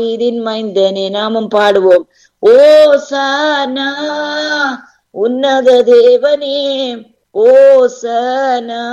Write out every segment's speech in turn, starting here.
தாவீதின் மைந்தனே நாமும் பாடுவோம் ஓ சானா உன்னத தேவனே ஓ சனா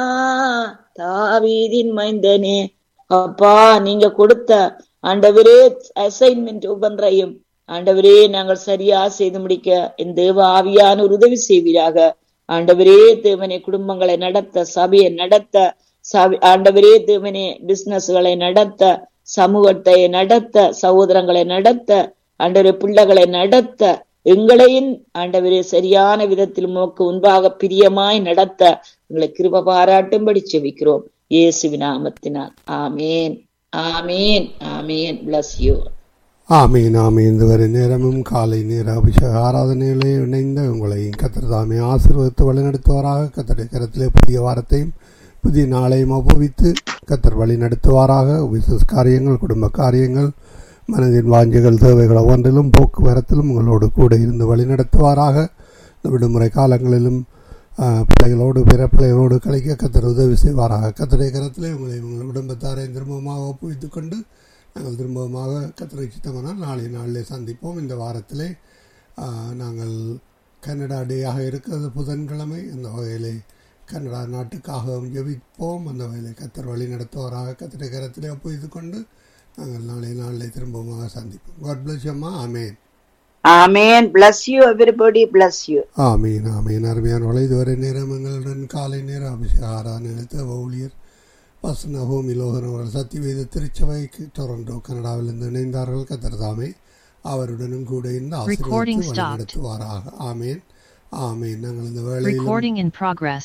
தாவீதின் மைந்தனே அப்பா நீங்க கொடுத்த ஆண்டவரே அசைன்மெண்ட் ஒவ்வொன்றையும் ஆண்டவரே நாங்கள் சரியா செய்து முடிக்க என் தேவ ஆவியான ஒரு உதவி செய்வீராக ஆண்டவரே தேவனே குடும்பங்களை நடத்த சபையை நடத்த சபை ஆண்டவரே தேவனே பிசினஸ்களை நடத்த சமூகத்தை நடத்த சகோதரங்களை நடத்த ஆண்டவரே பிள்ளைகளை நடத்த எங்களையும் ஆண்டவரே சரியான விதத்தில் உமக்கு முன்பாக பிரியமாய் நடத்த உங்களை கிருப பாராட்டும்படி செவிக்கிறோம் இயேசுவின் நாமத்தினால் ஆமேன் ஆமேன் ஆமேன் பிளஸ் யூ ஆமீன் ஆமீன் இதுவரை நேரமும் காலை நேர அபிஷேக ஆராதனைகளே இணைந்த உங்களை கத்திரதாமே ஆசீர்வதித்து வழிநடத்துவாராக கத்தரை கரத்திலே புதிய வாரத்தையும் புதிய நாளையும் ஒப்புவித்து கத்தர் வழி நடத்துவாராக விசேஷ காரியங்கள் குடும்ப காரியங்கள் மனதின் வாஞ்சைகள் தேவைகள் ஒவ்வொன்றிலும் போக்குவரத்திலும் உங்களோடு கூட இருந்து வழி நடத்துவாராக இந்த விடுமுறை காலங்களிலும் பிள்ளைகளோடு பிற பிள்ளைகளோடு கழிக்க கத்தர் உதவி செய்வாராக கத்தரை கரத்திலே உங்களை உங்கள் குடும்பத்தாரை திரும்பமாக ஒப்புவித்துக் கொண்டு நாங்கள் திரும்பமாக கத்திரை சித்தமானால் நாளை நாளிலே சந்திப்போம் இந்த வாரத்திலே நாங்கள் கன்னடா டேயாக இருக்கிறது புதன்கிழமை அந்த வகையிலே கன்னடா நாட்டுக்காக ஜெபிப்போம் அந்த வகையிலே கத்தர் வழி நடத்துவாராக கத்திரை கரத்திலே ஒப்புவித்து கொண்டு நாங்கள் நாளை நாளிலே திரும்பமாக சந்திப்போம் காட் பிளஸ் அம்மா ஆமேன் ஆமேன் bless you everybody bless you ஆமீன் ஆமீன் அருமையானவளை இதுவரை நேரம் எங்களுடன் காலை நேரம் அபிஷேக ஆராதனை ஊழியர் வசன ஹோமி லோகன் அவர்கள் சத்தியவேத திருச்சபைக்கு டொரண்டோ கனடாவிலிருந்து இணைந்தார்கள் கத்தர்தாமே அவருடனும் கூட இந்த ஆசீர்வாதத்தை நடத்துவாராக ஆமேன் ஆமேன் நாங்கள் இந்த வேளையில்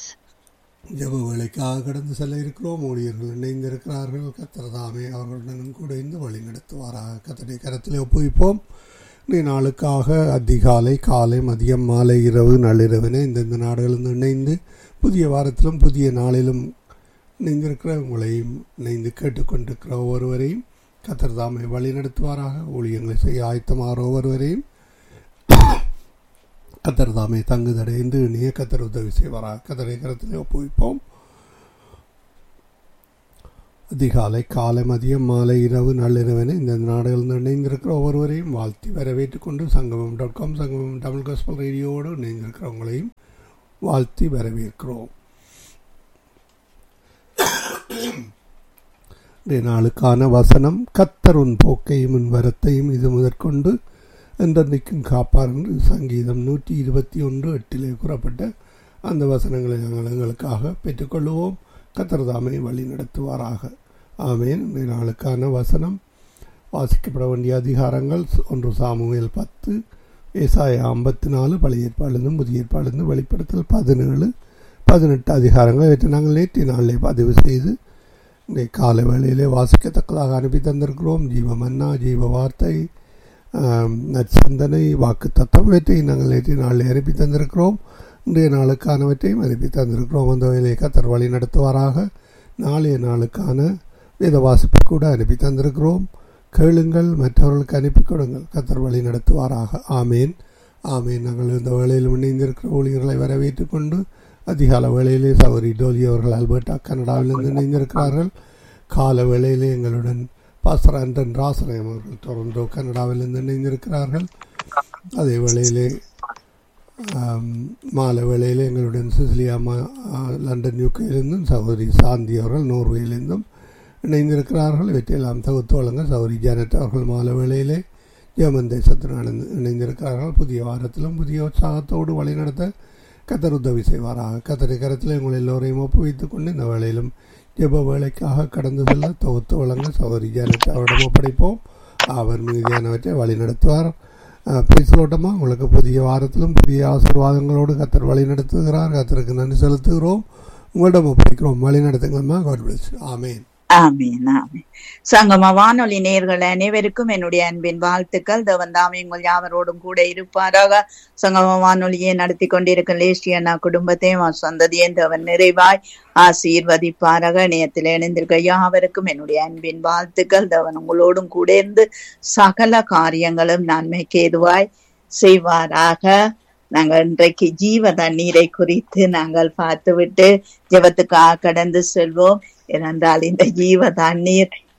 ஜப வேலைக்காக கடந்து செல்ல இருக்கிறோம் ஊழியர்கள் இணைந்திருக்கிறார்கள் கத்திரதாமே அவர்களுடனும் கூட இந்த வழி நடத்துவாராக கத்தனை கரத்தில் ஒப்புவிப்போம் இன்றைய நாளுக்காக அதிகாலை காலை மதியம் மாலை இரவு நள்ளிரவினை இந்தந்த நாடுகளிலிருந்து இணைந்து புதிய வாரத்திலும் புதிய நாளிலும் இணைந்திருக்கிற உங்களையும் இணைந்து கேட்டுக்கொண்டிருக்கிற ஒவ்வொருவரையும் கத்தர் தாமை வழி நடத்துவாராக ஊழியங்களை செய்ய ஆயத்தமாகிற ஒவ்வொருவரையும் கத்தர் தாமை தங்குதடை என்று இணைய கத்தர் உதவி செய்வாராக கத்தரை கரத்திலே ஒப்புவிப்போம் அதிகாலை காலை மதியம் மாலை இரவு நள்ளிரவென இந்த நாடுகளில் இணைந்திருக்கிற ஒவ்வொருவரையும் வாழ்த்தி வரவேற்றுக் கொண்டு சங்கமம் டாட் காம் சங்கமம் தமிழ் காஸ்பல் ரேடியோவோடு இணைந்திருக்கிறவங்களையும் வாழ்த்தி வரவேற்கிறோம் நாளுக்கான வசனம் கத்தருன் போக்கையும் உன் வரத்தையும் இது முதற்கொண்டு என்றென்றைக்கும் காப்பார் என்று சங்கீதம் நூற்றி இருபத்தி ஒன்று எட்டிலே கூறப்பட்ட அந்த வசனங்களை நாங்கள் எங்களுக்காக பெற்றுக்கொள்வோம் கத்தர்தாமை வழி நடத்துவாராக ஆமேன் இந்த நாளுக்கான வசனம் வாசிக்கப்பட வேண்டிய அதிகாரங்கள் ஒன்று சாமுவேல் பத்து ஏசாய ஐம்பத்தி நாலு பழைய ஏற்பாடுலேருந்து புதிய ஏற்பாடுலேருந்து வெளிப்படுத்தல் பதினேழு பதினெட்டு அதிகாரங்கள் இவற்றை நாங்கள் நேற்று நாளிலே பதிவு செய்து இன்றைய காலை வேளையிலே வாசிக்கத்தக்கதாக அனுப்பி தந்திருக்கிறோம் ஜீவ மன்னா ஜீவ வார்த்தை நற்சிந்தனை வாக்கு தத்துவம் இவற்றை நாங்கள் நேற்று நாளில் அனுப்பி தந்திருக்கிறோம் இன்றைய நாளுக்கானவற்றையும் அனுப்பி தந்திருக்கிறோம் அந்த வேலையை கத்தர் வழி நடத்துவாராக நாளைய நாளுக்கான வேத வாசிப்பை கூட அனுப்பி தந்திருக்கிறோம் கேளுங்கள் மற்றவர்களுக்கு அனுப்பி கொடுங்கள் கத்தர் வழி நடத்துவாராக ஆமேன் ஆமேன் நாங்கள் இந்த வேளையில் இணைந்திருக்கிற ஊழியர்களை வரவேற்று கொண்டு அதிகால வேளையிலே சௌரி டோலி அவர்கள் அல்பர்டா கனடாவிலிருந்து இணைந்திருக்கிறார்கள் கால வேளையிலே எங்களுடன் பாஸ்டர் அண்டன் ராசனயம் அவர்கள் டொரண்டோ கனடாவிலிருந்து இணைந்திருக்கிறார்கள் அதே வேளையிலே மாலை வேளையில் எங்களுடன் சிசிலியா லண்டன் யூகேயிலிருந்தும் சகோதரி சாந்தி அவர்கள் நோர்வேயிலிருந்தும் இணைந்திருக்கிறார்கள் இவற்றையெல்லாம் தொகுத்து வழங்க சௌரி ஜானட் அவர்கள் மாலை வேளையிலே ஜெர்மன் தேசத்துடன் இணைந்திருக்கிறார்கள் புதிய வாரத்திலும் புதிய உற்சாகத்தோடு வழிநடத்த கத்தர் உதவி செய்வாராக கத்தரை கரத்தில் உங்கள் எல்லோரையும் ஒப்புவித்துக் கொண்டு இந்த வேளையிலும் ஜெப வேலைக்காக கடந்து செல்ல தொகுத்து வழங்க சௌரி ஜானட் அவரிடம் ஒப்படைப்போம் அவர் மீதியானவற்றை வழி நடத்துவார் பேசலோட்டமா உங்களுக்கு புதிய வாரத்திலும் புதிய ஆசீர்வாதங்களோடு கத்தர் வழி நடத்துகிறார் கத்தருக்கு நன்றி செலுத்துகிறோம் உங்களிடம் ஒப்படைக்கிறோம் வழி நடத்துங்களம்மா காட் பிளஸ் ஆமேன் ஆமீன் ஆமீன் சங்கம வானொலி நேர்கள் அனைவருக்கும் என்னுடைய அன்பின் வாழ்த்துக்கள் தேவன் தாமே உங்கள் யாவரோடும் கூட இருப்பாராக சங்கம வானொலியை நடத்தி கொண்டிருக்கும் லேஸ்டியண்ணா குடும்பத்தையும் சந்ததியும் தேவன் நிறைவாய் ஆசீர்வதிப்பாராக இணையத்தில் இணைந்திருக்க யாவருக்கும் என்னுடைய அன்பின் வாழ்த்துக்கள் தேவன் உங்களோடும் கூட இருந்து சகல காரியங்களும் நன்மைக்கு எதுவாய் செய்வாராக நாங்கள் இன்றைக்கு ஜீவ தண்ணீரை குறித்து நாங்கள் பார்த்துவிட்டு ஜெபத்துக்காக கடந்து செல்வோம் ஏனென்றால் இந்த ஜீவ தண்ணீர்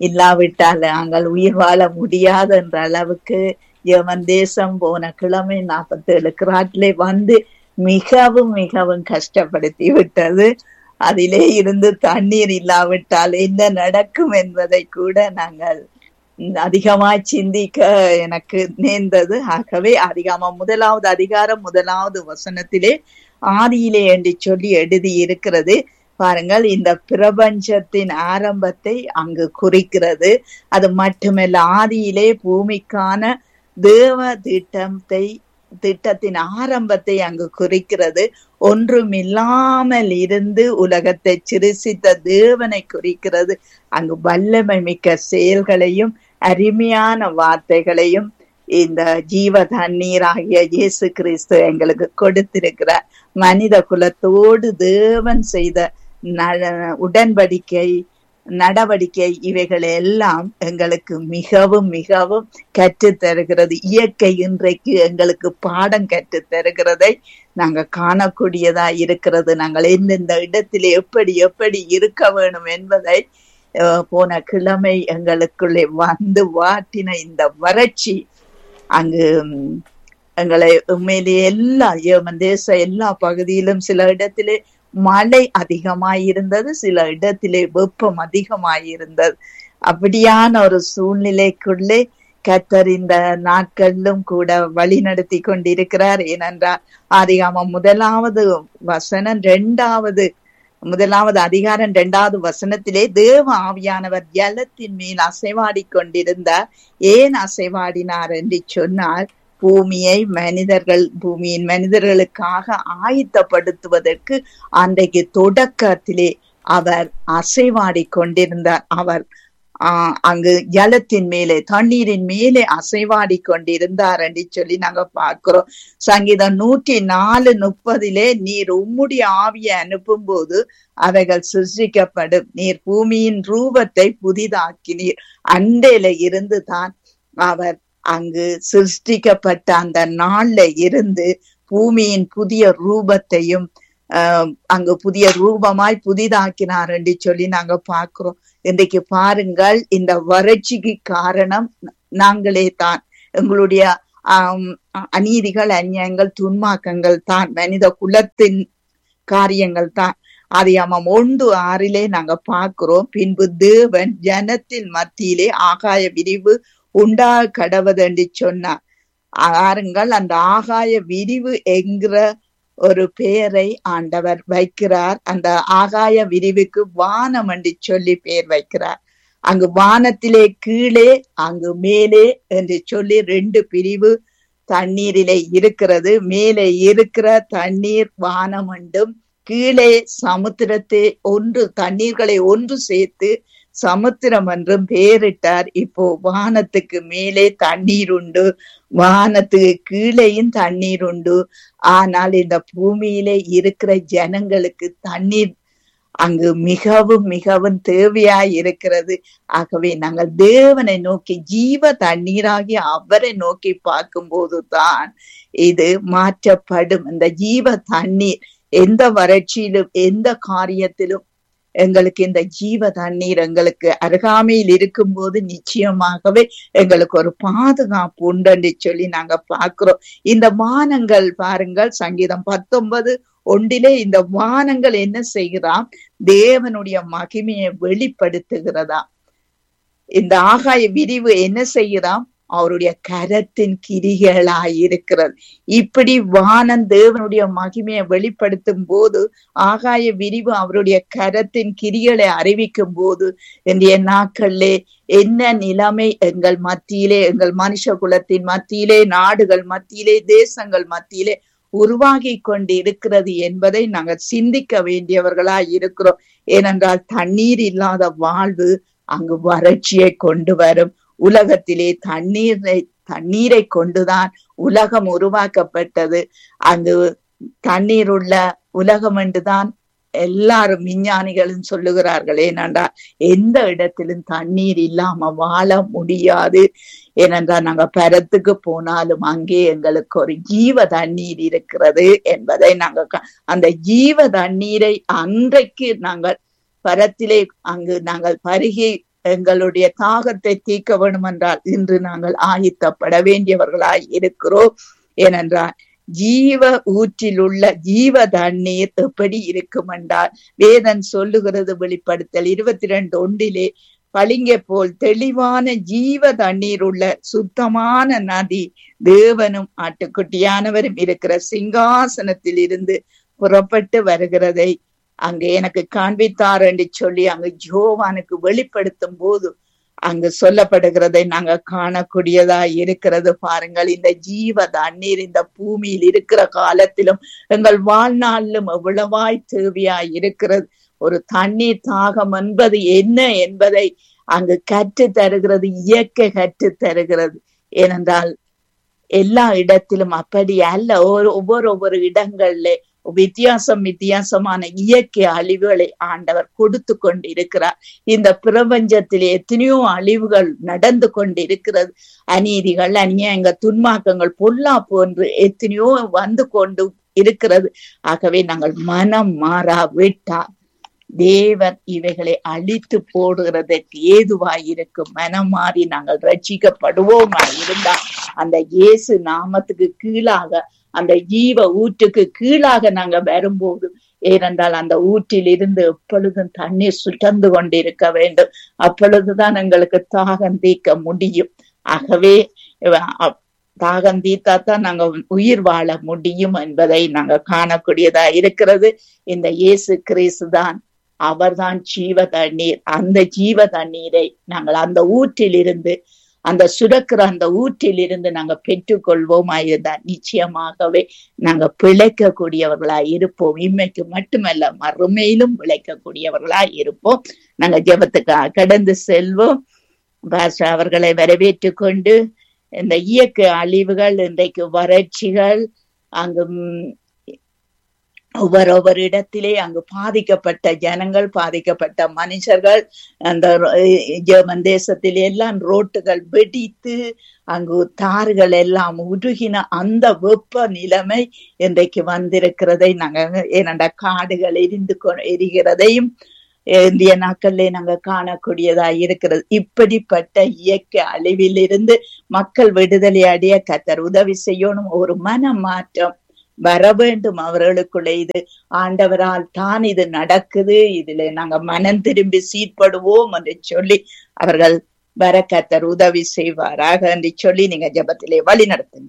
இல்லாவிட்டால் நாங்கள் உயிர் வாழ முடியாது என்ற அளவுக்கு எவன் தேசம் போன கிழமை நாற்பத்தி ஏழு கிராட்டிலே வந்து மிகவும் மிகவும் கஷ்டப்படுத்தி விட்டது அதிலே இருந்து தண்ணீர் இல்லாவிட்டால் என்ன நடக்கும் என்பதை கூட நாங்கள் அதிகமாய் சிந்திக்க எனக்கு நேர்ந்தது ஆகவே அதிகமா முதலாவது அதிகாரம் முதலாவது வசனத்திலே ஆதியிலே என்று சொல்லி எழுதி இருக்கிறது பாருங்கள் இந்த பிரபஞ்சத்தின் ஆரம்பத்தை அங்கு குறிக்கிறது அது மட்டுமல்ல ஆதியிலே பூமிக்கான தேவ திட்டத்தை திட்டத்தின் ஆரம்பத்தை அங்கு குறிக்கிறது ஒன்றுமில்லாமல் இருந்து உலகத்தை சிருசித்த தேவனை குறிக்கிறது அங்கு வல்லமை மிக்க செயல்களையும் அருமையான வார்த்தைகளையும் இந்த ஜீவ தண்ணீராகிய இயேசு கிறிஸ்து எங்களுக்கு கொடுத்திருக்கிறார் மனித குலத்தோடு தேவன் செய்த உடன்படிக்கை நடவடிக்கை இவைகள் எல்லாம் எங்களுக்கு மிகவும் மிகவும் கற்று தருகிறது இயற்கை இன்றைக்கு எங்களுக்கு பாடம் கற்று தருகிறதை நாங்க காணக்கூடியதா இருக்கிறது நாங்கள் எந்தெந்த இடத்திலே எப்படி எப்படி இருக்க வேணும் என்பதை போன கிழமை எங்களுக்குள்ளே வந்து வாட்டின இந்த வறட்சி அங்கு எங்களை உண்மையிலேயே எல்லா ஏமன் தேச எல்லா பகுதியிலும் சில இடத்திலே மழை அதிகமாயிருந்தது சில இடத்திலே வெப்பம் அதிகமாயிருந்தது அப்படியான ஒரு சூழ்நிலைக்குள்ளே கத்தர் இந்த நாட்களிலும் கூட வழி நடத்தி கொண்டிருக்கிறார் ஏனென்றால் அதிகாமம் முதலாவது வசனம் இரண்டாவது முதலாவது அதிகாரம் இரண்டாவது வசனத்திலே தேவ ஆவியானவர் ஜலத்தின் மேல் அசைவாடி கொண்டிருந்தார் ஏன் அசைவாடினார் என்று சொன்னால் பூமியை மனிதர்கள் பூமியின் மனிதர்களுக்காக ஆயத்தப்படுத்துவதற்கு அன்றைக்கு தொடக்கத்திலே அவர் அசைவாடி கொண்டிருந்தார் அவர் ஆஹ் அங்கு ஜலத்தின் மேலே தண்ணீரின் மேலே அசைவாடி கொண்டிருந்தார் என்று சொல்லி நாங்க பார்க்கிறோம் சங்கீதம் நூற்றி நாலு முப்பதிலே நீர் உம்முடைய ஆவியை அனுப்பும் போது அவைகள் சிருஷ்டிக்கப்படும் நீர் பூமியின் ரூபத்தை புதிதாக்கினீர் அண்டையில இருந்து தான் அவர் அங்கு சிருஷ்டிக்கப்பட்ட அந்த நாள்ல இருந்து பூமியின் புதிய ரூபத்தையும் அங்கு புதிய ரூபமாய் புதிதாக்கினார் என்று சொல்லி நாங்க பாக்குறோம் இன்றைக்கு பாருங்கள் இந்த வறட்சிக்கு காரணம் நாங்களே தான் எங்களுடைய ஆஹ் அநீதிகள் அந்நியங்கள் துன்மாக்கங்கள் தான் மனித குலத்தின் காரியங்கள் தான் அதிகாமம் ஒன்று ஆறிலே நாங்க பாக்குறோம் பின்பு தேவன் ஜனத்தின் மத்தியிலே ஆகாய விரிவு உண்டா கடவது என்று சொன்னார் ஆருங்கள் அந்த ஆகாய விரிவு என்கிற ஒரு பெயரை ஆண்டவர் வைக்கிறார் அந்த ஆகாய விரிவுக்கு வானம் என்று சொல்லி பெயர் வைக்கிறார் அங்கு வானத்திலே கீழே அங்கு மேலே என்று சொல்லி ரெண்டு பிரிவு தண்ணீரிலே இருக்கிறது மேலே இருக்கிற தண்ணீர் வானம் என்றும் கீழே சமுத்திரத்தை ஒன்று தண்ணீர்களை ஒன்று சேர்த்து சமுத்திரம் என்றும் பெயரிட்டார் இப்போ வானத்துக்கு மேலே தண்ணீர் உண்டு வானத்துக்கு கீழேயும் தண்ணீர் உண்டு ஆனால் இந்த பூமியிலே இருக்கிற ஜனங்களுக்கு தண்ணீர் அங்கு மிகவும் மிகவும் தேவையாய் இருக்கிறது ஆகவே நாங்கள் தேவனை நோக்கி ஜீவ தண்ணீராகி அவரை நோக்கி பார்க்கும் போதுதான் இது மாற்றப்படும் இந்த ஜீவ தண்ணீர் எந்த வறட்சியிலும் எந்த காரியத்திலும் எங்களுக்கு இந்த ஜீவ தண்ணீர் எங்களுக்கு அருகாமையில் இருக்கும் போது நிச்சயமாகவே எங்களுக்கு ஒரு பாதுகாப்பு உண்டு சொல்லி நாங்க பாக்குறோம் இந்த வானங்கள் பாருங்கள் சங்கீதம் பத்தொன்பது ஒன்றிலே இந்த வானங்கள் என்ன செய்கிறான் தேவனுடைய மகிமையை வெளிப்படுத்துகிறதா இந்த ஆகாய விரிவு என்ன செய்கிறான் அவருடைய கரத்தின் கிரிகளாய் இருக்கிறது இப்படி வானம் தேவனுடைய மகிமையை வெளிப்படுத்தும் போது ஆகாய விரிவு அவருடைய கரத்தின் கிரிகளை அறிவிக்கும் போது இன்றைய நாட்களிலே என்ன நிலைமை எங்கள் மத்தியிலே எங்கள் மனுஷ குலத்தின் மத்தியிலே நாடுகள் மத்தியிலே தேசங்கள் மத்தியிலே உருவாகி கொண்டு இருக்கிறது என்பதை நாங்கள் சிந்திக்க வேண்டியவர்களாய் இருக்கிறோம் ஏனென்றால் தண்ணீர் இல்லாத வாழ்வு அங்கு வறட்சியை கொண்டு வரும் உலகத்திலே தண்ணீரை தண்ணீரை கொண்டுதான் உலகம் உருவாக்கப்பட்டது அங்கு தண்ணீர் உள்ள உலகம் என்றுதான் எல்லாரும் விஞ்ஞானிகளும் சொல்லுகிறார்கள் ஏனென்றால் எந்த இடத்திலும் தண்ணீர் இல்லாம வாழ முடியாது ஏனென்றால் நாங்க பரத்துக்கு போனாலும் அங்கே எங்களுக்கு ஒரு ஜீவ தண்ணீர் இருக்கிறது என்பதை நாங்க அந்த ஜீவ தண்ணீரை அன்றைக்கு நாங்கள் பரத்திலே அங்கு நாங்கள் பருகி எங்களுடைய தாகத்தை தீர்க்க வேண்டும் என்றால் இன்று நாங்கள் ஆயத்தப்பட வேண்டியவர்களாய் இருக்கிறோம் ஏனென்றால் ஜீவ ஊற்றில் உள்ள ஜீவ தண்ணீர் எப்படி இருக்கும் என்றால் வேதன் சொல்லுகிறது வெளிப்படுத்தல் இருபத்தி ரெண்டு ஒன்றிலே பளிங்க போல் தெளிவான ஜீவ தண்ணீர் உள்ள சுத்தமான நதி தேவனும் ஆட்டுக்குட்டியானவரும் இருக்கிற சிங்காசனத்தில் இருந்து புறப்பட்டு வருகிறதை அங்கு எனக்கு காண்பித்தார் என்று சொல்லி அங்கு ஜோவானுக்கு வெளிப்படுத்தும் போது அங்கு சொல்லப்படுகிறதை நாங்க காணக்கூடியதா இருக்கிறது பாருங்கள் இந்த ஜீவ தண்ணீர் இந்த பூமியில் இருக்கிற காலத்திலும் எங்கள் வாழ்நாளிலும் எவ்வளவாய் தேவையாய் இருக்கிறது ஒரு தண்ணீர் தாகம் என்பது என்ன என்பதை அங்கு கற்று தருகிறது இயற்கை கற்று தருகிறது ஏனென்றால் எல்லா இடத்திலும் அப்படி அல்ல ஒரு ஒவ்வொரு ஒவ்வொரு இடங்கள்ல வித்தியாசம் வித்தியாசமான இயற்கை அழிவுகளை ஆண்டவர் கொடுத்து கொண்டிருக்கிறார் இந்த பிரபஞ்சத்திலே எத்தனையோ அழிவுகள் நடந்து கொண்டிருக்கிறது அநீதிகள் அநியாயங்க துன்மாக்கங்கள் பொல்லா போன்று எத்தனையோ வந்து கொண்டு இருக்கிறது ஆகவே நாங்கள் மனம் மாறா விட்டால் தேவன் இவைகளை அழித்து போடுகிறதற்கு ஏதுவாய் இருக்கும் மனம் மாறி நாங்கள் ரட்சிக்கப்படுவோமா இருந்தா அந்த இயேசு நாமத்துக்கு கீழாக அந்த ஜீவ ஊற்றுக்கு கீழாக நாங்க வரும்போது ஏனென்றால் அந்த ஊற்றில் இருந்து எப்பொழுதும் தண்ணீர் சுட்டந்து கொண்டிருக்க வேண்டும் அப்பொழுதுதான் எங்களுக்கு தாகம் தீர்க்க முடியும் ஆகவே தாகம் தீர்த்தா தான் நாங்க உயிர் வாழ முடியும் என்பதை நாங்க காணக்கூடியதா இருக்கிறது இந்த இயேசு கிறிஸ்து தான் அவர்தான் ஜீவ தண்ணீர் அந்த ஜீவ தண்ணீரை நாங்கள் அந்த ஊற்றில் இருந்து அந்த சுரக்கிற அந்த ஊற்றில் இருந்து நாங்க பெற்றுக்கொள்வோமா இருந்தா நிச்சயமாகவே நாங்க பிழைக்கக்கூடியவர்களா இருப்போம் இம்மைக்கு மட்டுமல்ல மறுமையிலும் பிழைக்கக்கூடியவர்களா இருப்போம் நாங்க ஜபத்துக்கு கடந்து செல்வோம் பாஷா அவர்களை வரவேற்று கொண்டு இந்த இயற்கை அழிவுகள் இன்றைக்கு வறட்சிகள் அங்கு ஒவ்வொரு ஒவ்வொரு இடத்திலே அங்கு பாதிக்கப்பட்ட ஜனங்கள் பாதிக்கப்பட்ட மனுஷர்கள் அந்த ஜெர்மன் தேசத்தில் எல்லாம் ரோட்டுகள் வெடித்து அங்கு தார்கள் எல்லாம் உருகின அந்த வெப்ப நிலைமை இன்றைக்கு வந்திருக்கிறதை நாங்க ஏனண்டா காடுகள் எரிந்து எரிகிறதையும் இந்திய நாட்கள்ல நாங்க காணக்கூடியதா இருக்கிறது இப்படிப்பட்ட இயற்கை அழிவிலிருந்து மக்கள் விடுதலை அடைய கத்தர் உதவி செய்யணும் ஒரு மன மாற்றம் வர வேண்டும் அவர்களுக்குள்ள இது ஆண்டவரால் தான் இது நடக்குது இதுல நாங்க மனம் திரும்பி சீர்படுவோம் என்று சொல்லி அவர்கள் வர கத்தர் உதவி செய்வாராக என்று சொல்லி நீங்க ஜபத்திலே வழி நடத்துங்க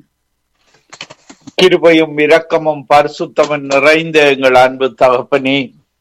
கிருபையும் இரக்கமும் பரிசுத்தமும் நிறைந்த எங்கள் அன்பு தகப்பனே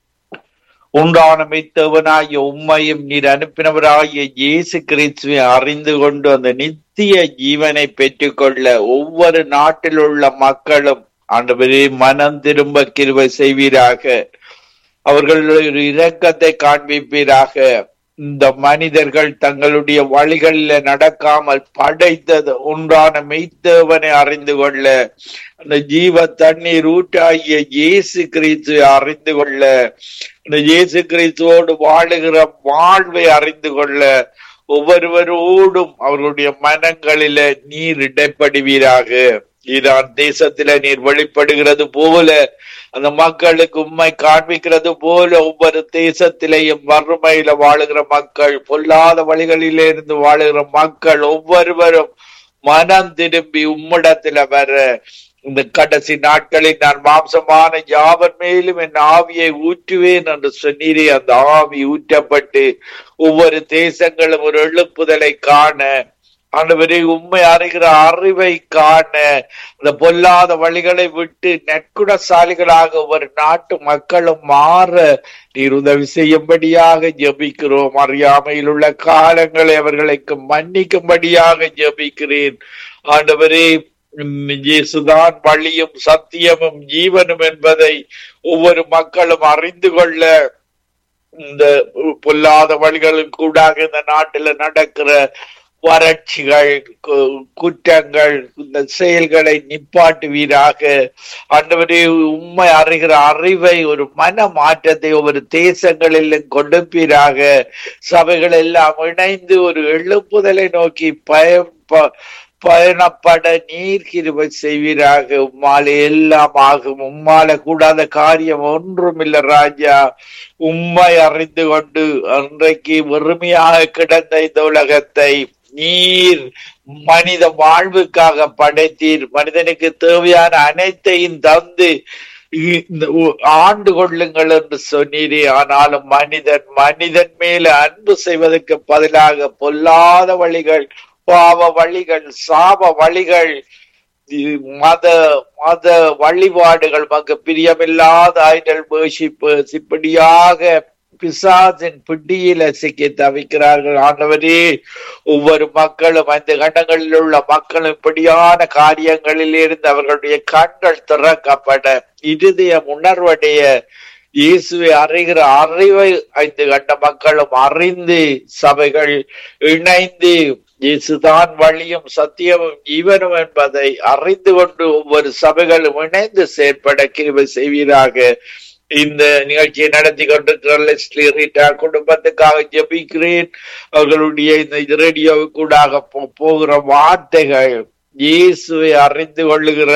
உண்டான மெய்த்தவனாகிய உண்மையும் நீர் அனுப்பினவராகிய இயேசு கிறிஸ்துவை அறிந்து கொண்டு அந்த நித்திய ஜீவனை பெற்றுக்கொள்ள ஒவ்வொரு நாட்டில் உள்ள மக்களும் ஆண்டவரே மனம் திரும்ப கிருவை செய்வீராக அவர்கள் ஒரு இரக்கத்தை காண்பிப்பீராக இந்த மனிதர்கள் தங்களுடைய வழிகளில் நடக்காமல் படைத்தது ஒன்றான மெய்த்தேவனை அறிந்து கொள்ள அந்த ஜீவ தண்ணீர் ஊட்டாகிய இயேசு கிறிஸ்து அறிந்து கொள்ள இந்த இயேசு கிறிஸ்துவோடு வாழுகிற வாழ்வை அறிந்து கொள்ள ஒவ்வொருவரோடும் அவர்களுடைய மனங்களில நீர் இடைப்படுவீராக ஈரான் தேசத்தில நீர் வெளிப்படுகிறது போல அந்த மக்களுக்கு உண்மை காண்பிக்கிறது போல ஒவ்வொரு தேசத்திலேயும் வறுமையில வாழுகிற மக்கள் பொல்லாத வழிகளிலே இருந்து வாழுகிற மக்கள் ஒவ்வொருவரும் மனம் திரும்பி உம்மிடத்துல வர இந்த கடைசி நாட்களில் நான் மாம்சமான யாவர் மேலும் என் ஆவியை ஊற்றுவேன் என்று சொன்னீரே அந்த ஆவி ஊற்றப்பட்டு ஒவ்வொரு தேசங்களும் ஒரு எழுப்புதலை காண ஆண்டவரே உண்மை அறிகிற அறிவை காண இந்த பொல்லாத வழிகளை விட்டு நற்குணசாலிகளாக ஒரு நாட்டு மக்களும் மாற நீர் உதவி செய்யும்படியாக ஜபிக்கிறோம் அறியாமையில் உள்ள காலங்களை அவர்களுக்கு மன்னிக்கும்படியாக ஜபிக்கிறேன் ஆண்டவரே இயேசுதான் வழியும் சத்தியமும் ஜீவனும் என்பதை ஒவ்வொரு மக்களும் அறிந்து கொள்ள இந்த பொல்லாத வழிகளுக்கு கூடாக இந்த நாட்டில் நடக்கிற வறட்சிகள் குற்றங்கள் இந்த செயல்களை நிப்பாட்டுவீராக ஆண்டவரே உண்மை அறிகிற அறிவை ஒரு மன மாற்றத்தை ஒவ்வொரு தேசங்களிலும் கொடுப்பீராக சபைகள் எல்லாம் இணைந்து ஒரு எழுப்புதலை நோக்கி பயம் பயணப்பட நீர் கிருபை செய்வீராக உம்மால எல்லாம் ஆகும் உம்மால கூடாத காரியம் ஒன்றுமில்ல ராஜா உம்மை அறிந்து கொண்டு அன்றைக்கு வெறுமையாக கிடந்த இந்த உலகத்தை நீர் மனித வாழ்வுக்காக படைத்தீர் மனிதனுக்கு தேவையான அனைத்தையும் தந்து இந்த உ- ஆண்டு கொள்ளுங்கள் என்று சொன்னீரே ஆனாலும் மனிதன் மனிதன் மேல அன்பு செய்வதற்கு பதிலாக பொல்லாத வழிகள் பாவ வழிகள் சாப வழிகள் இ- மத மத வழிபாடுகள் மக்கு பிரியமில்லாத ஐடல் worship இப்படியாக பிசாசின் பிடியில சிக்கி தவிக்கிறார்கள் ஆண்டவரே ஒவ்வொரு மக்களும் அந்த கண்டங்களில் உள்ள மக்களும் இப்படியான காரியங்களில் இருந்து அவர்களுடைய கண்கள் திறக்கப்பட இருதயம் உணர்வடைய இயேசுவை அறிகிற அறிவை ஐந்து கண்ட மக்களும் அறிந்து சபைகள் இணைந்து இயேசுதான் வழியும் சத்தியமும் ஜீவனும் என்பதை அறிந்து கொண்டு ஒவ்வொரு சபைகளும் இணைந்து செயற்பட கிருபை செய்வீராக இந்த நிகழ்ச்சியை நடத்தி கொண்டிருக்கிற லெஸ்லி ரீட்டா குடும்பத்துக்காக ஜெபிக்கிறேன் அவர்களுடைய இந்த ரேடியோவுக்கூடாக போ- போகிற வார்த்தைகள் இயேசுவை அறிந்து கொள்ளுகிற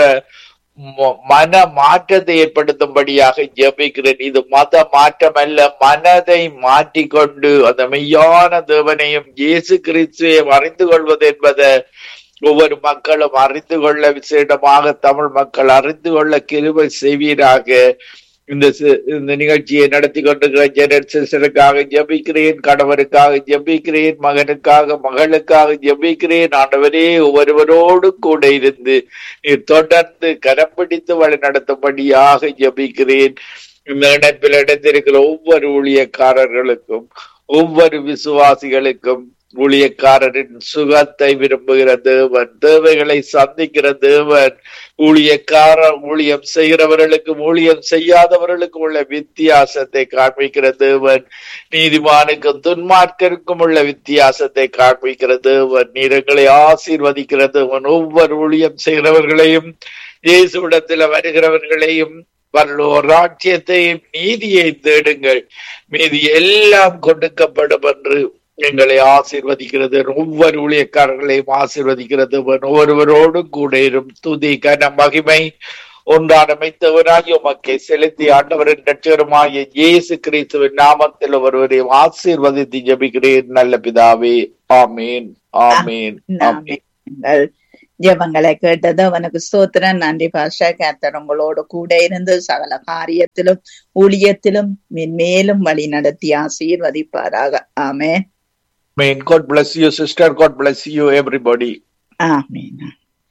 ம- மன மாற்றத்தை ஏற்படுத்தும்படியாக ஜெபிக்கிறேன் இது மத மாற்றம் அல்ல மனதை மாற்றிக்கொண்டு அந்த மெய்யான தேவனையும் இயேசு கிறிஸ்துவையும் அறிந்து கொள்வது என்பதை ஒவ்வொரு மக்களும் அறிந்து கொள்ள விசேடமாக தமிழ் மக்கள் அறிந்து கொள்ள கிருபை செய்வீராக இந்த சி- இந்த நிகழ்ச்சியை நடத்தி கொண்டிருக்கிற ஜெனட் சிஸ்டருக்காக ஜெபிக்கிறேன் கணவருக்காக ஜெபிக்கிறேன் மகனுக்காக மகளுக்காக ஜெபிக்கிறேன் ஆண்டவரே ஒவ்வொருவரோடு கூட இருந்து நீர் தொடர்ந்து கரம் பிடித்து வழி நடத்தும்படியாக ஜெபிக்கிறேன் இந்த இணைப்பில் இணைந்திருக்கிற ஒவ்வொரு ஊழியக்காரர்களுக்கும் ஒவ்வொரு விசுவாசிகளுக்கும் ஊழியக்காரரின் சுகத்தை விரும்புகிற தேவன் தேவைகளை சந்திக்கிற தேவன் ஊழியக்கார ஊழியம் செய்கிறவர்களுக்கும் ஊழியம் செய்யாதவர்களுக்கும் உள்ள வித்தியாசத்தை காண்பிக்கிற தேவன் நீதிமானுக்கும் துன்மார்க்கருக்கும் உள்ள வித்தியாசத்தை காண்பிக்கிற தேவன் நீரங்களை ஆசீர்வதிக்கிற தேவன் ஒவ்வொரு ஊழியம் செய்கிறவர்களையும் இயேசுவிடத்தில் வருகிறவர்களையும் பரலோர் ராஜ்யத்தையும் நீதியை தேடுங்கள் மீதி எல்லாம் கொடுக்கப்படும் என்று எங்களை ஆசீர்வதிக்கிறது ஒவ்வொரு ஊழியக்காரர்களையும் ஆசீர்வதிக்கிறது ஒவ்வொருவரோடும் கூட இரும் துதி கன மகிமை ஒன்றான மைத்தவராகி உமக்கை செலுத்தி ஆண்டவரின் ரட்சகருமாகிய இயேசு கிறிஸ்துவின் நாமத்தில் ஒருவரையும் ஆசீர்வதித்து ஜெபிக்கிறேன் நல்ல பிதாவே ஆமீன் ஆமீன் ஆமீன் நாங்கள் ஜெபங்களை கேட்டது அவனுக்கு ஸ்தோத்திரம் நன்றி பாஷா கர்த்தர் உங்களோடு கூட இருந்து சகல காரியத்திலும் ஊழியத்திலும் மென்மேலும் வழி நடத்தி ஆசீர்வதிப்பாராக ஆமே Amen. God bless you, sister. God bless you, everybody. ஆமீன்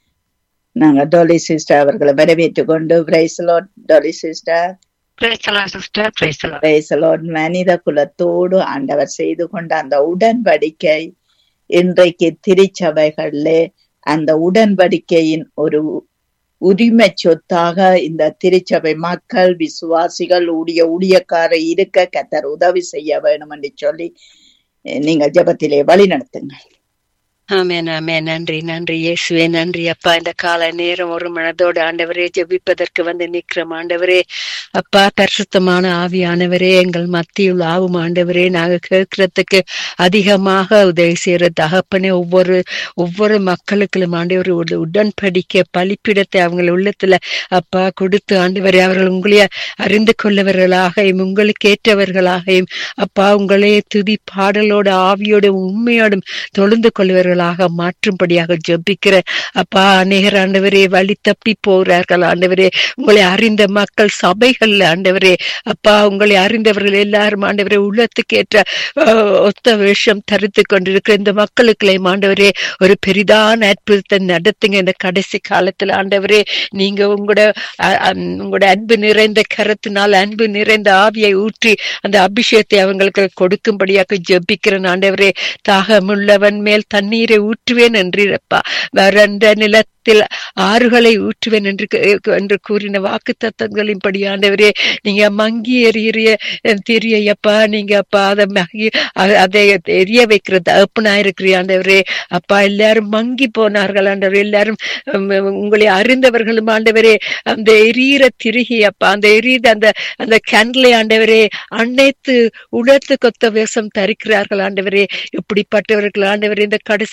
நாங்க டோலி சிஸ்டர் அவர்களை வரவேற்றுக் கொண்டு praise lord Dolly sister Praise the Lord, sister. Praise the Lord. Praise lord மனித குலத்தோடு ஆண்டவர் செய்து கொண்ட அந்த உடன்படிக்கை இன்றைக்கு திருச்சபைகளிலே அந்த உடன்படிக்கையின் ஒரு உரிமை சொத்தாக இந்த திருச்சபை மக்கள் விசுவாசிகள் ஊழிய ஊழியக்கார இருக்க கத்தர் உதவி செய்ய வேணும் என்று சொல்லி அஹ், நீங்கள் ஜெபத்திலே வழி நடத்துங்க ஆமென் ஆமென் நன்றி நன்றி இயேசுவே நன்றி அப்பா இந்த கால நேரம் ஒரு மனதோடு ஆண்டவரே ஜெபிப்பதற்கு வந்து நிற்கிறோம் ஆண்டவரே அப்பா பரிசுத்தமான ஆவியானவரே எங்கள் மத்தியில் ஆகும் ஆண்டவரே நாங்க கேட்கறதுக்கு அதிகமாக உதவி செய்யற தகப்பனே ஒவ்வொரு ஒவ்வொரு மக்களுக்கும் ஆண்டவர் ஒரு உடன்படிக்க பலிப்பிடத்தை அவங்க உள்ளத்துல அப்பா கொடுத்து ஆண்டவரே அவர்கள் உங்களைய அறிந்து கொள்ளவர்களாகவும் உங்களுக்கு ஏற்றவர்களாகவும் அப்பா உங்களே துதி பாடலோட ஆவியோட உண்மையோடும் தொழுந்து கொள்வர்களாக மாற்றும்படியாக ஜெபிக்கிற அப்பா அநேகர் ஆண்டவரே வழி தப்பி போகிறார்கள் ஆண்டவரே உங்களை அறிந்த மக்கள் சபைகள்ல ஆண்டவரே அப்பா உங்களை அறிந்தவர்கள் எல்லாரும் ஆண்டவரே உள்ளத்துக்கு ஏற்ற அஹ், ஒத்த வேஷம் தரித்து கொண்டிருக்கிற இந்த மக்களுக்களை ஆண்டவரே ஒரு பெரிதான அற்புதத்தை நடத்துங்க இந்த கடைசி காலத்துல ஆண்டவரே நீங்க உங்களோட அ- அ- உங்களோட அன்பு நிறைந்த கரத்தினால் அன்பு நிறைந்த ஆவியை ஊற்றி அந்த அபிஷேகத்தை அவங்களுக்கு கொடுக்கும்படியாக ஜெபிக்கிறேன் ஆண்டவரே தாகமுள்ளவன் மேல் தண்ணீரை ஊற்றுவேன் என்றிருப்பா வறண்ட நிலத்தில் ஆறுகளை ஊற்றுவேன் என்று கு- என்று கூறின வாக்கு தத்தங்களின்படி ஆண்டவரே நீங்க மங்கி எறிய தெரியப்பா நீங்க அப்பா அதை மங்கி அ- அதை எரிய வைக்கிற தகப்பனா இருக்கிறீ ஆண்டவரே அப்பா எல்லாரும் மங்கி போனார்கள் ஆண்டவரே எல்லாரும் உம், உங்களை அறிந்தவர்களும் ஆண்டவரே அந்த எரியிற திருகி அப்பா அந்த எரியுத அந்த அந்த கேண்டலை ஆண்டவரே அனைத்து உணர்த்து கொத்த வேஷம் தரிக்கிறார்கள் ஆண்டவரே இப்படிப்பட்டவர்கள் ஆண்டவரே இந்த கடைசி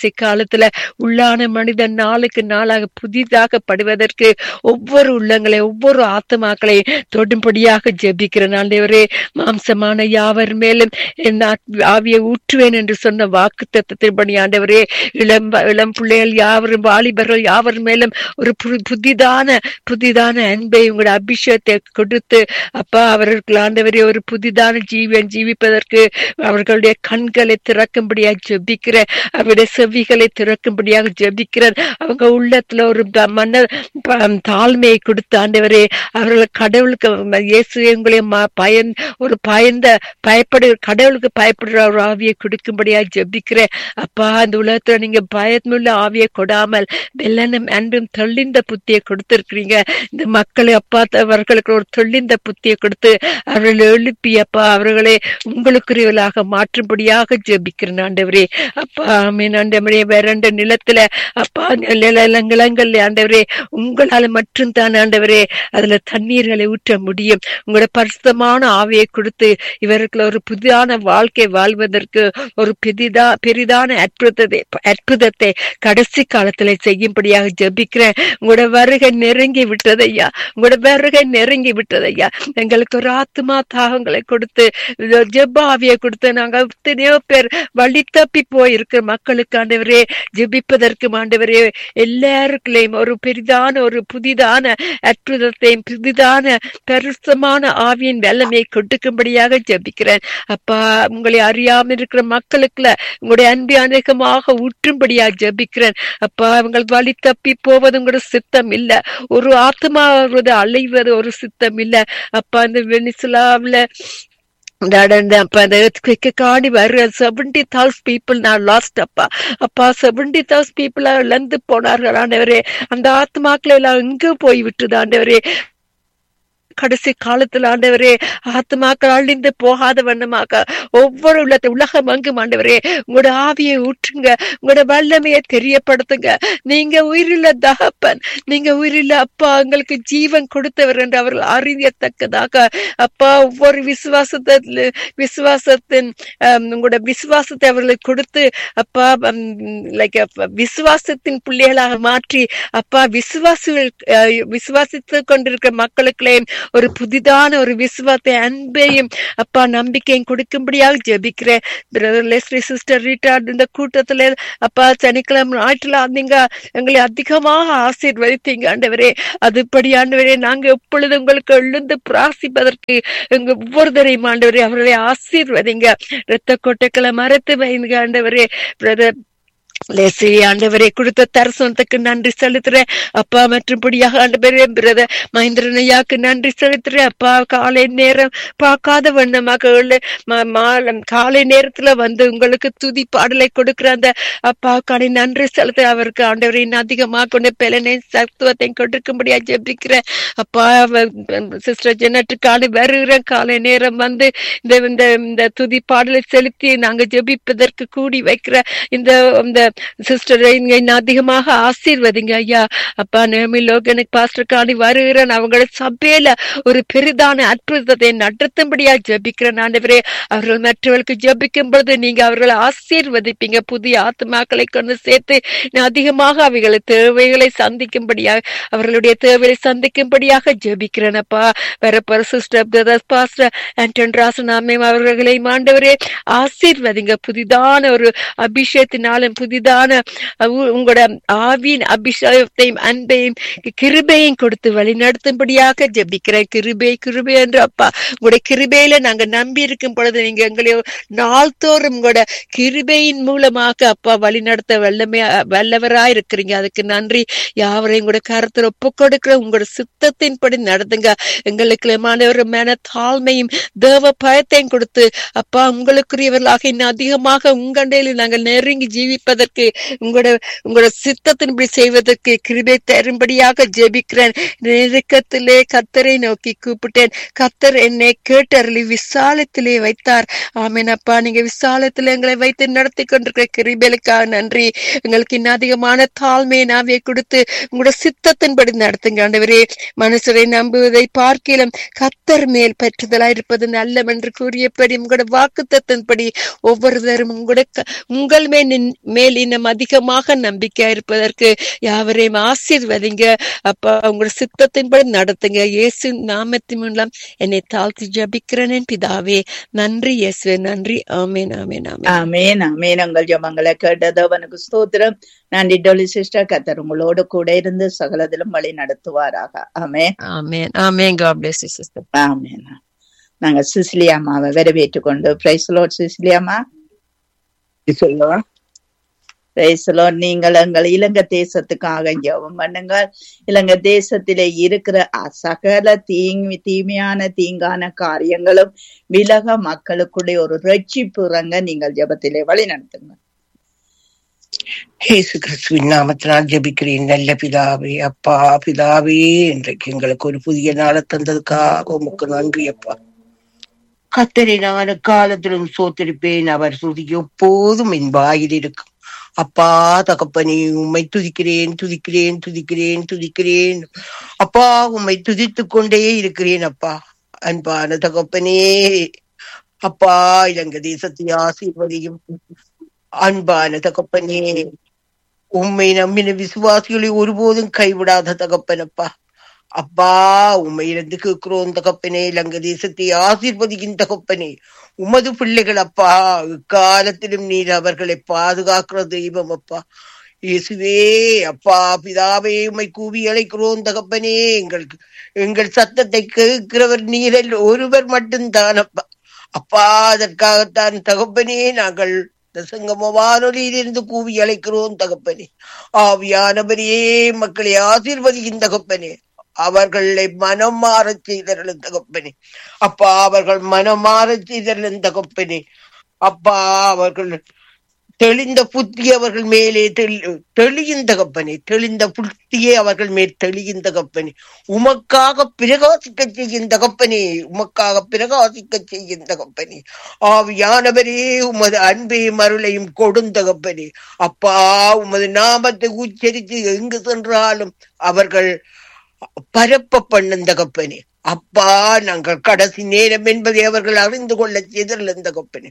கடைசி காலத்துல உள்ளான மனிதன் நாளுக்கு நாளாக புதிதாகப்படுவதற்கு ஒவ்வொரு உள்ளங்களை ஒவ்வொரு ஆத்மாக்களை தொடும்படியாக ஜெபிக்கிறேன் ஆண்டவரே மாம்சமான யாவர் மேலும் என் ஆத்- ஆவியை ஊற்றுவேன் என்று சொன்ன வாக்கு தத்துவத்தின்படி ஆண்டவரே இளம் இளம் பிள்ளைகள் யாவரும் வாலிபர்கள் யாவர் மேலும் ஒரு பு- புதிதான புதிதான அன்பை உங்களோட அபிஷேகத்தை கொடுத்து அப்பா அவர்கள் ஆண்டவரே ஒரு புதிதான ஜீவன் ஜீவிப்பதற்கு அவர்களுடைய கண்களை திறக்கும்படியாக ஜெபிக்கிற அவருடைய செவிகளை திறக்கும்படியாக ஜெபிக்கிறேன் அவங்க உள்ளத்துல ஒரு ப- மன ப- தாழ்மையை கொடுத்து ஆண்டவரே அவர்கள் கடவுளுக்கு ம- இயேசு உங்களை ம- பயன் ஒரு பயந்த பயப்படு கடவுளுக்கு பயப்படுற ஒரு ஆவியை கொடுக்கும்படியாக ஜெபிக்கிறேன் அப்பா அந்த உலகத்துல நீங்க பயமுள்ள ஆவியை கொடாமல் வெள்ளனும் அன்பும் தெளிந்த புத்தியை கொடுத்திருக்கிறீங்க இந்த மக்களை அப்பா அவர்களுக்கு ஒரு தெளிந்த புத்தியை கொடுத்து அவர்களை எழுப்பி அப்பா அவர்களை உங்களுக்குரியவர்களாக மாற்றும்படியாக ஜெபிக்கிறேன் ஆண்டவரே அப்பா ஆமீன் ஆண்டவரே வறண்ட நிலத்துல அப்பா நிலங்கள்ல ஆண்டவரே உங்களால மட்டும்தான் ஆண்டவரே அதுல தண்ணீர்களை ஊற்ற முடியும் உங்களோட பரிசுத்தமான ஆவியை கொடுத்து இவர்கள் ஒரு புதிதான வாழ்க்கை வாழ்வதற்கு ஒரு பெரிதா பெரிதான அற்புதத்தை அற்புதத்தை கடைசி காலத்துல செய்யும்படியாக ஜெபிக்கிறேன் உங்களோட வருகை நெருங்கி விட்டதையா உங்களோட வருகை நெருங்கி விட்டதையா எங்களுக்கு ஒரு ஆத்மா தாகங்களை கொடுத்து இது ஜெப ஆவியை கொடுத்து நாங்க எத்தனையோ பேர் வழி தப்பி போயிருக்கிற மக்களுக்கு ஆண்டவரே ஜெபிப்பதற்கு ஆண்டவரே எல்லாருக்குள்ளேயும் ஒரு பெரிதான ஒரு புதிதான அற்புதத்தையும் புதிதான பெருசமான ஆவியின் வல்லமையை கொடுக்கும்படியாக ஜெபிக்கிறேன் அப்பா உங்களை அறியாமல் இருக்கிற மக்களுக்குள்ள உங்களுடைய அன்பை அநேகமாக ஊற்றும்படியாக ஜெபிக்கிறேன் அப்பா அவங்கள் வழி தப்பி போவது உங்களோட சித்தம் இல்ல ஒரு ஆத்மாவது அலைவது ஒரு சித்தம் இல்ல அப்பா இந்த வெனிசுலாவுல அப்ப அந்த earthquake காடி வர்ற செவன்டி தௌசண்ட் பீப்புள் நான் லாஸ்ட் அப்பா அப்பா செவன்டி தௌசண்ட் பீப்புள் இழந்து போனார்கள் ஆண்டவரே அந்த ஆத்மாக்களை எல்லாம் எங்க போய் விட்டுது ஆண்டவரே கடைசி காலத்துல ஆண்டவரே ஆத்மாக்கள் அழிந்து போகாத வண்ணமாக ஒவ்வொரு உள்ளத்தை உலகம் அங்கும் ஆண்டவரே உங்களோட ஆவியை ஊற்றுங்க உங்களோட வல்லமையை தெரியப்படுத்துங்க நீங்க உயிருள்ள தகப்பன் நீங்க உயிருள்ள அப்பா எங்களுக்கு ஜீவன் கொடுத்தவர் என்று அவர்கள் அறியத்தக்கதாக அப்பா ஒவ்வொரு விசுவாசத்தில் விசுவாசத்தின் ஆம், உங்களோட விசுவாசத்தை அவர்களுக்கு கொடுத்து அப்பா லைக் விசுவாசத்தின் பிள்ளைகளாக மாற்றி அப்பா விசுவாசிகள் அஹ், விசுவாசித்துக் கொண்டிருக்கிற மக்களுக்குள்ளேயும் ஒரு புதிதான ஒரு விசுவாசத்தை அன்பையும் அப்பா நம்பிக்கையும் கொடுக்கும்படியாக ஜெபிக்கிறேன் பிரதர் லெஸ்லி சிஸ்டர் ரீட்டா இந்த கூட்டத்துல அப்பா சனிக்கிழமை ஞாயிற்றுல நீங்க எங்களை அதிகமாக ஆசீர்வதித்தீங்க ஆண்டவரே அதுபடி ஆண்டவரே நாங்க எப்பொழுது உங்களுக்கு எழுந்து பிரார்த்திப்பதற்கு எங்க ஒவ்வொருத்தரையும் ஆண்டவரே அவர்களை ஆசீர்வதிங்க இரத்த கொட்டைக்களை மறைத்து வைங்க ஆண்டவரே பிரதர் லேசி ஆண்டவரே கொடுத்த தரிசனத்துக்கு நன்றி செலுத்துறேன் அப்பா மற்றும்படியாக ஆண்டவரே பிரதர் மகேந்திரனையாக்கு நன்றி செலுத்துறேன் அப்பா காலை நேரம் பார்க்காத வண்ணமாக உள்ள ம- மாலம் காலை நேரத்துல வந்து உங்களுக்கு துதி பாடலை கொடுக்கிற அந்த அப்பாவுக்கான நன்றி செலுத்த அவருக்கு ஆண்டவரை இன்னும் அதிகமாக கொண்டு பலனை சத்துவத்தையும் கொடுக்கும்படியா ஜெபிக்கிறேன் அப்பா சிஸ்டர் ஜெனட்டுக்கான வருகிறேன் காலை நேரம் வந்து இந்த இந்த இந்த துதி பாடலை செலுத்தி நாங்க ஜெபிப்பதற்கு கூடி வைக்கிற இந்த இந்த சிஸ்டரை இன்னும் அதிகமாக ஆசீர்வதிங்க ஐயா அப்பா நேமி லோகனுக்கு பாஸ்டர் காணி வருகிறேன் அவங்களோட சபையில ஒரு பெரிதான அற்புதத்தை நடத்தும்படியா ஜெபிக்கிறேன் ஆண்டவரே அவர்கள் மற்றவர்களுக்கு ஜெபிக்கும் பொழுது நீங்க அவர்களை ஆசீர்வதிப்பீங்க புதிய ஆத்மாக்களை கொண்டு சேர்த்து இன்னும் அதிகமாக அவைகளை தேவைகளை சந்திக்கும்படியாக அவர்களுடைய தேவைகளை சந்திக்கும்படியாக ஜெபிக்கிறேன் அப்பா வேற சிஸ்டர் பிரதர் பாஸ்டர் ஆண்டன் ராசனாமே அவர்களை ஆண்டவரே ஆசீர்வதிங்க புதிதான ஒரு அபிஷேகத்தினாலும் புதிதான உ- உங்களோட ஆவியின் அபிஷேகத்தையும் அன்பையும் கிருபையும் கொடுத்து வழி நடத்தும்படியாக ஜெபிக்கிறேன் கிருபை கிருபை என்று அப்பா உங்களுடைய கிருபையில நாங்க நம்பி இருக்கும் பொழுது நீங்க எங்களை நாள்தோறும் உங்களோட கிருபையின் மூலமாக அப்பா வழி நடத்த வல்லமை வல்லவராய் இருக்கிறீங்க அதுக்கு நன்றி யாவரையும் கூட கருத்துல ஒப்பு கொடுக்கிற உங்களோட சித்தத்தின்படி நடத்துங்க எங்களுக்கு ஒரு மன தாழ்மையும் தேவ பயத்தையும் கொடுத்து அப்பா உங்களுக்குரியவர்களாக இன்னும் அதிகமாக உங்கண்டையில் நாங்கள் நெருங்கி ஜீவிப்பதற்கு உங்களோட உங்களோட சித்தத்தின்படி செய்வதற்கு கிருபை தரும்படியாக ஜெபிக்கிறேன் நெருக்கத்திலே கத்தரை நோக்கி கூப்பிட்டேன் கத்தர் என்னை கேட்டருளி விசாலத்திலே வைத்தார் ஆமேன் அப்பா நீங்க விசாலத்துல எங்களை வைத்து நடத்தி கொண்டிருக்கிற கிருபைகளுக்காக நன்றி எங்களுக்கு இன்னும் அதிகமான தாழ்மையை நாவே கொடுத்து உங்களோட சித்தத்தின்படி நடத்துங்க ஆண்டவரே மனுஷரை நம்புவதை பார்க்கிலும் கத்தர் மேல் பற்றுதலா இருப்பது நல்லம் என்று கூறியபடி உங்களோட வாக்குத்தத்தின்படி ஒவ்வொருவரும் உங்களோட க- உங்கள் மேல் நின்- மேல் இன்னும் அதிகமாக நம்பிக்கையா இருப்பதற்கு யாவரையும் ஆசீர்வதிங்க அப்பா உங்களோட சித்தத்தின்படி நடத்துங்க இயேசு நாமத்தின் மூலம் என்னை தாழ்த்தி ஜபிக்கிறேன் பிதாவே நன்றி இயேசுவே நன்றி ஆமேன் ஆமேன் ஆமேன் ஆமேன் ஆமேன் உங்கள் ஜபங்களை கேட்டது அவனுக்கு ஸ்தோத்திரம் நன்றி டொலி சிஸ்டர் கத்தர் உங்களோடு கூட இருந்து சகலதிலும் வழி நடத்துவாராக ஆமேன் ஆமேன் ஆமேன் காட் பிளஸ் யூ சிஸ்டர் ஆமேன் நாங்க சிசிலியாமாவை வரவேற்றுக் கொண்டு பிரைஸ் லோட் சிசிலியாமா சொல்லவா பிரைஸ் லோட் நீங்கள் எங்கள் இலங்கை தேசத்துக்காக ஜெபம் பண்ணுங்கள் இலங்கை தேசத்திலே இருக்கிற அ- சகல தீங்கு தீமையான தீங்கான காரியங்களும் விலக மக்களுக்குள்ளே ஒரு ரட்சிப்பு இறங்க நீங்கள் ஜெபத்திலே வழி நடத்துங்க இயேசு கிறிஸ்துவின் நாமத்தினால் ஜெபிக்கிறேன் நல்ல பிதாவே அப்பா பிதாவே இன்றைக்கு எங்களுக்கு ஒரு புதிய நாளை தந்ததுக்காக உமக்கு நன்றி அப்பா கத்தரை நான் காலத்திலும் சோத்திருப்பேன் அவர் சுதி எப்போதும் என் வாயில் இருக்கும் அப்பா தகப்பனே உம்மை துதிக்கிறேன் துதிக்கிறேன் துதிக்கிறேன் துதிக்கிறேன் அப்பா உம்மை துதித்துக் கொண்டே இருக்கிறேன் அப்பா அன்பான தகப்பனே அப்பா இலங்கை தேசத்தை ஆசீர்வதியும் அன்பான தகப்பனே உம்மை நம்பின விசுவாசிகளை ஒருபோதும் கைவிடாத தகப்பனப்பா அப்பா உம்மை இருந்து கேட்கிறோம் தகப்பனே இலங்கை தேசத்தை ஆசீர்வதிக்கும் தகப்பனே உமது பிள்ளைகள் அப்பா இக்காலத்திலும் நீர் அவர்களை பாதுகாக்கிற தெய்வம் அப்பா இயேசுவே அப்பா பிதாவே உம்மை கூவி அழைக்கிறோம் தகப்பனே எங்களுக்கு எங்கள் சத்தத்தை கேட்கிறவர் நீரல் ஒருவர் மட்டும்தான் அப்பா அப்பா அதற்காகத்தான் தகப்பனே நாங்கள் இந்த சங்கம வானொலியிலிருந்து கூவி அழைக்கிறோம் தகப்பனே ஆவியானவரே மக்களை ஆசீர்வதிக்கும் தகப்பனே அவர்களை மனம் மாறச் செய்தருளும் தகப்பனே அப்பா அவர்கள் மனம் மாறச் செய்தருளும் தகப்பனே அப்பா அவர்கள் தெளிந்த புத்தி அவர்கள் மேலே தெளி- தெளியும் தகப்பனே தெளிந்த புத்தியே அவர்கள் மேல் தெளியும் தகப்பனே உமக்காக பிரகாசிக்க செய்யும் தகப்பனே உமக்காக பிரகாசிக்க செய்யும் தகப்பனே ஆவியானவரே உமது அன்பையும் அருளையும் கொடுந்தகப்பனே அப்பா உமது நாமத்தை உச்சரித்து எங்கு சென்றாலும் அவர்கள் பரப்ப பண்ணும் தகப்பனே அப்பா நாங்கள் கடைசி நேரம் என்பதை அவர்கள் அறிந்து கொள்ள செய்தல் தகப்பனே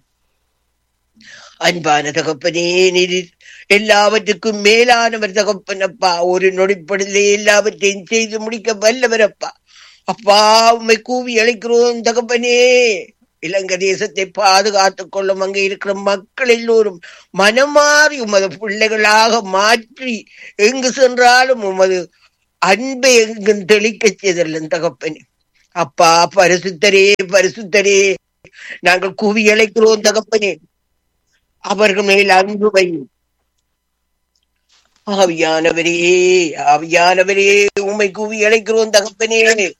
அன்பான தகப்பனே நீர் எல்லாவற்றுக்கும் மேலானவர் தகப்பனப்பா ஒரு நொடிப்படிலே எல்லாவற்றையும் செய்து முடிக்க வல்லவரப்பா அப்பா உம்மை கூவி அழைக்கிறோம் தகப்பனே இலங்கை தேசத்தை பாதுகாத்துக் கொள்ளும் அங்கே இருக்கிற மக்கள் எல்லோரும் மனமாறி உமது பிள்ளைகளாக மாற்றி எங்கு சென்றாலும் உமது அன்பை எங்கும் தெளிக்க செய்தல்லும் தகப்பனே அப்பா பரிசுத்தரே பரிசுத்தரே நாங்கள் கூவி அழைக்கிறோம் தகப்பனே அவர்கள் மேல் அன்பு வை ஆவியானவரே ஆவியானவரே உம்மை கூவி அழைக்கிறோம் தகப்பனே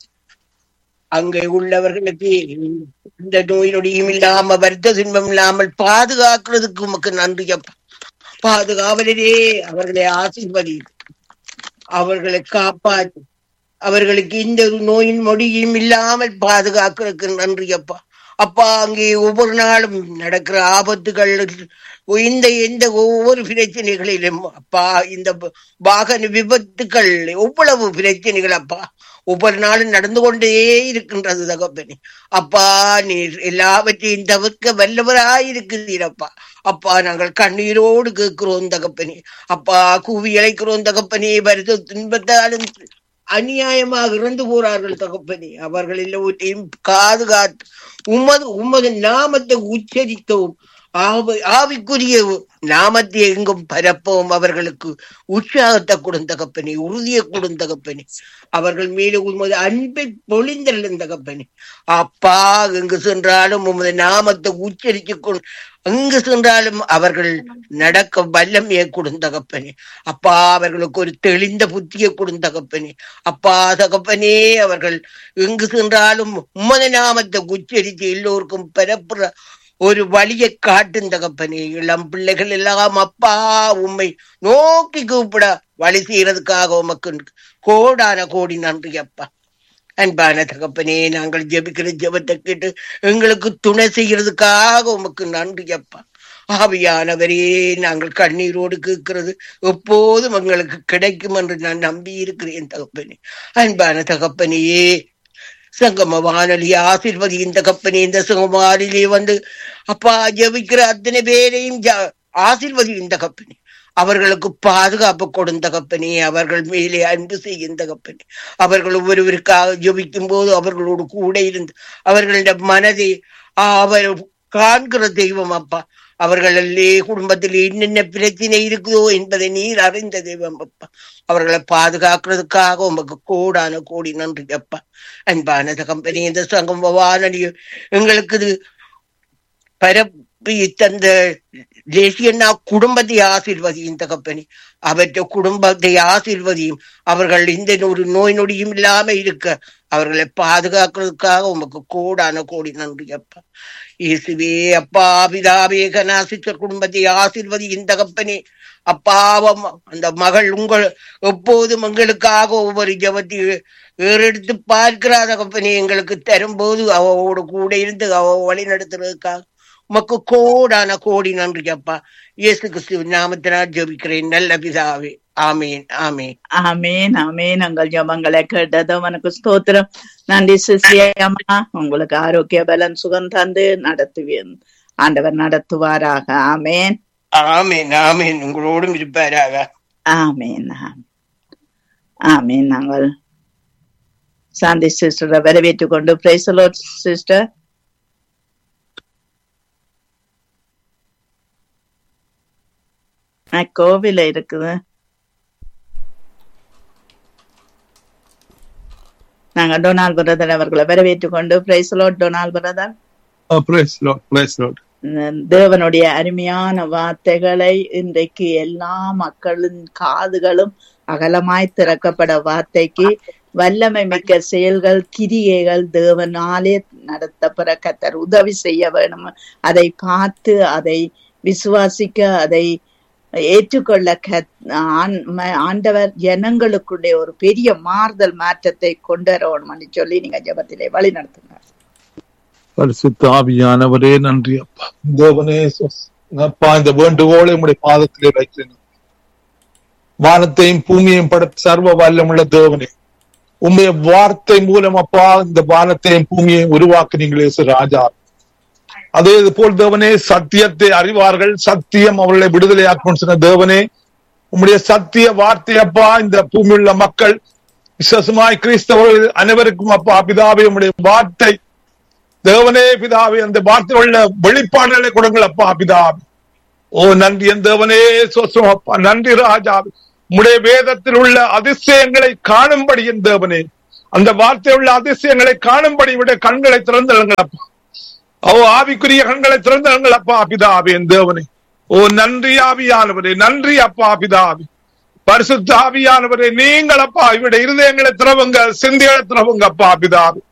அங்கே உள்ளவர்களுக்கு இந்த நோய் நொடியும் இல்லாம வருத்த துன்பம் இல்லாமல் பாதுகாக்கிறதுக்கு உமக்கு நன்றி அப்பா பாதுகாவலரே அவர்களை ஆசீர்வதி அவர்களை காப்பாற்று அவர்களுக்கு இந்த ஒரு நோயின் மொழியும் இல்லாமல் பாதுகாக்கிறதுக்கு நன்றி அப்பா அப்பா அங்கே ஒவ்வொரு நாளும் நடக்கிற ஆபத்துகள் இந்த எந்த ஒவ்வொரு பிரச்சனைகளிலும் அப்பா இந்த வாகன விபத்துக்கள் எவ்வளவு பிரச்சனைகள் அப்பா ஒவ்வொரு நாளும் நடந்து கொண்டே இருக்கின்றது தகப்பனே அப்பா நீர் எல்லாவற்றையும் தவிர்க்க வல்லவராயிருக்கிறீரப்பா அப்பா நாங்கள் கண்ணீரோடு கேட்கிறோம் தகப்பனே அப்பா கூவி அழைக்கிறோம் தகப்பனே வருத துன்பத்தாலும் அநியாயமாக இறந்து போறார்கள் தகப்பனே அவர்கள் எல்லோற்றையும் பாதுகாத்து உமது உமது நாமத்தை உச்சரிக்கவும் ஆவி- ஆவிக்குரிய நாமத்தை எங்கும் பரப்பவும் அவர்களுக்கு உற்சாகத்தை கொடுந்தகப்பனே உறுதியை கொடுந்தகப்பனே அவர்கள் மீது உமது அன்பை பொழிந்தள்ளும் தகப்பனே அப்பா எங்கு சென்றாலும் உமது நாமத்தை உச்சரித்துக் கொண்டு எங்கு சென்றாலும் அவர்கள் நடக்க வல்லமையை கொடுந்தகப்பனே அப்பா அவர்களுக்கு ஒரு தெளிந்த புத்தியை கொடுந்தகப்பனே அப்பா தகப்பனே அவர்கள் எங்கு சென்றாலும் உமது நாமத்தை உச்சரித்து எல்லோருக்கும் பரப்புற ஒரு வழியை காட்டும் தகப்பனே இளம் பிள்ளைகள் எல்லாம் அப்பா உம்மை நோக்கி கூப்பிட வழி செய்யறதுக்காக உமக்கு கோடான கோடி நன்றி அப்பா அன்பான தகப்பனே நாங்கள் ஜெபிக்கிற ஜெபத்தை கேட்டு எங்களுக்கு துணை செய்யறதுக்காக உமக்கு நன்றி அப்பா ஆவியானவரே நாங்கள் கண்ணீரோடு கேட்கிறது எப்போதும் எங்களுக்கு கிடைக்கும் என்று நான் நம்பி இருக்கிறேன் தகப்பனே அன்பான தகப்பனையே சங்கம வானொலி ஆசிர்வதி இந்த கப்பனி இந்த சங்கமாரிலே வந்து அப்பா ஜெபிக்கிற அத்தனை பேரையும் ஜ- ஆசீர்வதி இந்த கப்பனி அவர்களுக்கு பாதுகாப்பு கொடுந்த தகப்பனே அவர்கள் மேலே அன்பு செய்யும் தகப்பனே அவர்கள் ஒவ்வொருவருக்காக ஜெபிக்கும் போது அவர்களோடு கூட இருந்து அவர்களுடைய மனதை ஆ, அவர் காண்கிற தெய்வம் அப்பா அவர்களே குடும்பத்தில் என்னென்ன பிரச்சனை இருக்குதோ என்பதை நீர் அறிந்த தெய்வம் அப்பா அவர்களை பாதுகாக்கிறதுக்காக உமக்கு கோடான கோடி நன்றி அப்பா அன்பான கம்பெனி இந்த சங்கம் வானொலி எங்களுக்கு இது பரப்பி தந்த தேசியன்னா குடும்பத்தை ஆசீர்வதியும் தகப்பனி அவற்றை குடும்பத்தை ஆசீர்வதியும் அவர்கள் இந்த ஒரு நோய் நொடியும் இல்லாம இருக்க அவர்களை பாதுகாக்கிறதுக்காக உமக்கு கோடான கோடி நன்றி அப்பா இயேசுவே அப்பா பிதாவே கனாசிச்சர் குடும்பத்தை ஆசீர்வதியும் தகப்பனே அப்பாவம் அந்த மகள் உங்கள் எப்போதும் எங்களுக்காக ஒவ்வொரு ஜபத்தை ஏறெடுத்து பார்க்கிறா தகப்பனே எங்களுக்கு தரும்போது அவவோடு கூட இருந்து அவ வழி நடத்துறதுக்காக உமக்கு கோடான கோடி நன்றி அப்பா இயேசு கிறிஸ்து நாமத்தினால் ஜெபிக்கிறேன் நல்ல பிதாவே ஆமீன் ஆமீன் ஆமேன் ஆமேன் உங்கள் ஜபங்களை கேட்டதும் உனக்கு ஸ்தோத்திரம் நன்றி சிசிய அம்மா உங்களுக்கு ஆரோக்கிய பலன் சுகம் தந்து நடத்துவேன் ஆண்டவர் நடத்துவாராக ஆமேன் ஆமீன் ஆமீன் உங்களோடும் இருப்பாராக ஆமேன் ஆம். ஆமேன் நாங்கள் சாந்தி சிஸ்டரை வரவேற்றுக் கொண்டு பிரைசலோ சிஸ்டர் கோவில இருக்குது நாங்க டொனால்ட் பிரதர் அவர்களை வரவேற்றுக் கொண்டு praise lord Donald brother Oh, praise Lord, praise Lord. தேவனுடைய அருமையான வார்த்தைகளை இன்றைக்கு எல்லா மக்களின் காதுகளும் அகலமாய் திறக்கப்பட வார்த்தைக்கு வல்லமை மிக்க செயல்கள் கிரியைகள் தேவனாலே நடத்தப்பட கத்தர் உதவி செய்ய வேணும் அதை பார்த்து அதை விசுவாசிக்க அதை ஏற்றுக்கொள்ள கத்- ஆண்- ம- ஆண்டவர் ஜனங்களுக்குள்ளே ஒரு பெரிய மாறுதல் மாற்றத்தை கொண்டு வரணும்னு சொல்லி நீங்க ஜெபத்திலே வழி நடத்துங்க பரிசுத்த ஆவியானவரே நன்றி அப்பா தேவனே சொஸ்- அப்பா இந்த வேண்டுகோளை உம்முடைய பாதத்திலே வைக்கிறேன் வானத்தையும் பூமியையும் படைத்த சர்வ வல்லமுள்ள தேவனே உம்முடைய வார்த்தை மூலம் அப்பா இந்த வானத்தையும் பூமியையும் உருவாக்குனீங்களே சு ராஜா அதே போல் தேவனே சத்தியத்தை அறிவார்கள் சத்தியம் அவர்களை விடுதலையாக்கும் சொன்ன தேவனே உம்முடைய சத்திய வார்த்தை அப்பா இந்த பூமியுள்ள மக்கள் விசேஷமாய் கிறிஸ்தவர்கள் அனைவருக்கும் அப்பா பிதாவே உம்முடைய வார்த்தை தேவனே பிதாவே அந்த வார்த்தை உள்ள வெளிப்பாடுகளை கொடுங்கள் அப்பா பிதாவே ஓ நன்றி என் தேவனே சோசம் அப்பா நன்றி ராஜா உம்முடைய வேதத்தில் உள்ள அதிசயங்களை காணும்படி என் தேவனே அந்த வார்த்தை உள்ள அதிசயங்களை காணும்படி விட கண்களை திறந்தழுங்கள் அப்பா ஓ ஆவிக்குரிய கண்களை திறந்தழுங்கள் அப்பா பிதாவே என் தேவனே ஓ நன்றி ஆவியானவரே நன்றி அப்பா பிதாவே பரிசுத்த ஆவியானவரே நீங்கள் அப்பா இவருடைய இருதயங்களை திறவுங்க சிந்தைகளை திறவுங்க அப்பா பிதாவே